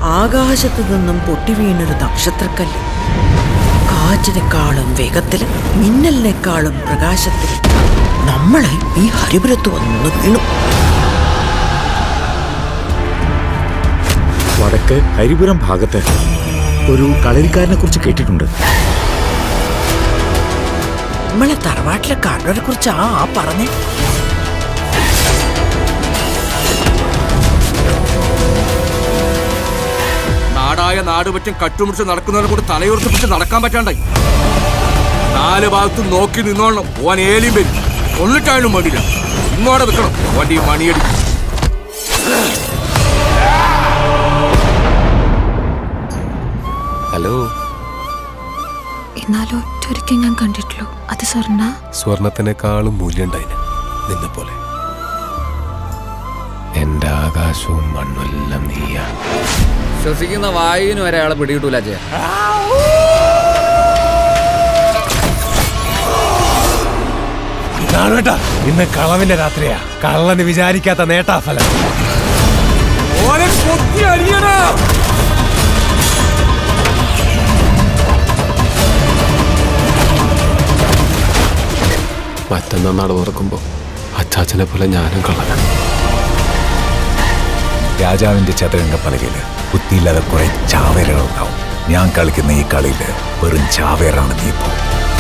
ആകാശത്തു നിന്നും പൊട്ടിവീണൊരു നക്ഷത്രക്കല്ല് കാറ്റിനെക്കാളും വേഗത്തില് മിന്നലിനേക്കാളും പ്രകാശത്തിൽ നമ്മളെ ഈ ഹരിപുരത്ത് വന്ന് വീണു വടക്ക് ഹരിപുരം ഭാഗത്ത് ഒരു കളരിക്കാരനെ കുറിച്ച് കേട്ടിട്ടുണ്ട് നമ്മളെ തറവാട്ടിലെ കാരണവരെ കുറിച്ച് ആ ആ പറഞ്ഞേ നാടായ നാട് പറ്റും കട്ടുമുടിച്ച് നടക്കുന്നവരെ കൂടെ തലയുറപ്പിച്ച് നടക്കാൻ പറ്റാണ്ടായി നാല് ഭാഗത്തും നോക്കി നിന്നോളണം ഓൻ ഏലിയും വരും കൊന്നിട്ടായാലും വേണ്ടില്ല ഇങ്ങോടെ നിൽക്കണം വണ്ടി മണിയടി ഹലോ എന്നാലും ഒറ്റൊരിക്കൽ ഞാൻ കണ്ടിട്ടുള്ളൂ അത് സ്വർണ്ണ സ്വർണത്തിനേക്കാളും മൂല്യമുണ്ടായിന് നിന്നെ പോലെ എന്റെ ആകാശവും മണ്ണുമെല്ലാം നീയാ ശ്വസിക്കുന്ന വായുവിന് വരെ അയാളെ പിടികിട്ടൂല ചേ കാണുവേട്ടാ ഇന്ന് കളവിന്റെ രാത്രിയാ കള്ളന് വിചാരിക്കാത്ത നേട്ടാഫലം ഓനെ കൊത്തി അരിയടാ മറ്റന്നാ നട തുറക്കുമ്പോ അച്ചാച്ചനെ പോലെ ഞാനും കള്ളനാണ് രാജാവിന്റെ ചതുരംഗ പലകയില് ബുദ്ധിയില്ലാതെ കുറെ ചാവേരകൾ ഉണ്ടാവും ഞാൻ കളിക്കുന്ന ഈ കളിയില് വെറും ചാവേറാണ് നീ ഇപ്പോ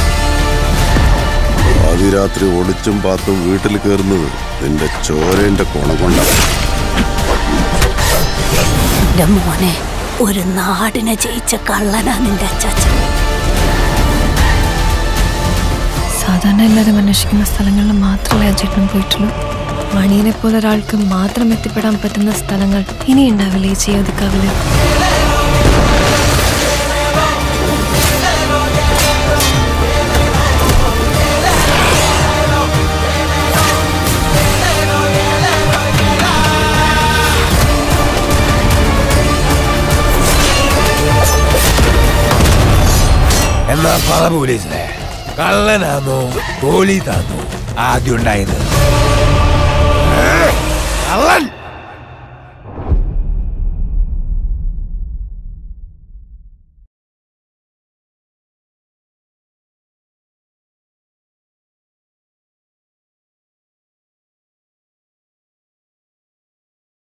ആദ്യരാത്രി ഒളിച്ചും പാത്തും വീട്ടിൽ കയറുന്നത് നിന്റെ ചോരേന്റെ കുണം കൊണ്ടാണ് എന്റെ മോനെ ഒരു നാടിനെ ജയിച്ച കള്ളനാ നിന്റെ അച്ചാച്ചൻ സാധാരണ എല്ലാവരും അന്വേഷിക്കുന്ന സ്ഥലങ്ങളിൽ മാത്രമേ അജേട്ടനും പോയിട്ടുള്ളൂ മണിയനെ പോലെ ഒരാൾക്ക് മാത്രം എത്തിപ്പെടാൻ പറ്റുന്ന സ്ഥലങ്ങൾ ഇനി ഉണ്ടാവില്ലേ ഈ ചെയ്യൊതുക്കാവില് എന്നാ പറ പോലീസിലെ കള്ളനാന്നോ പോലീസാന്നോ ആദ്യം ഉണ്ടായത് കള്ളൻ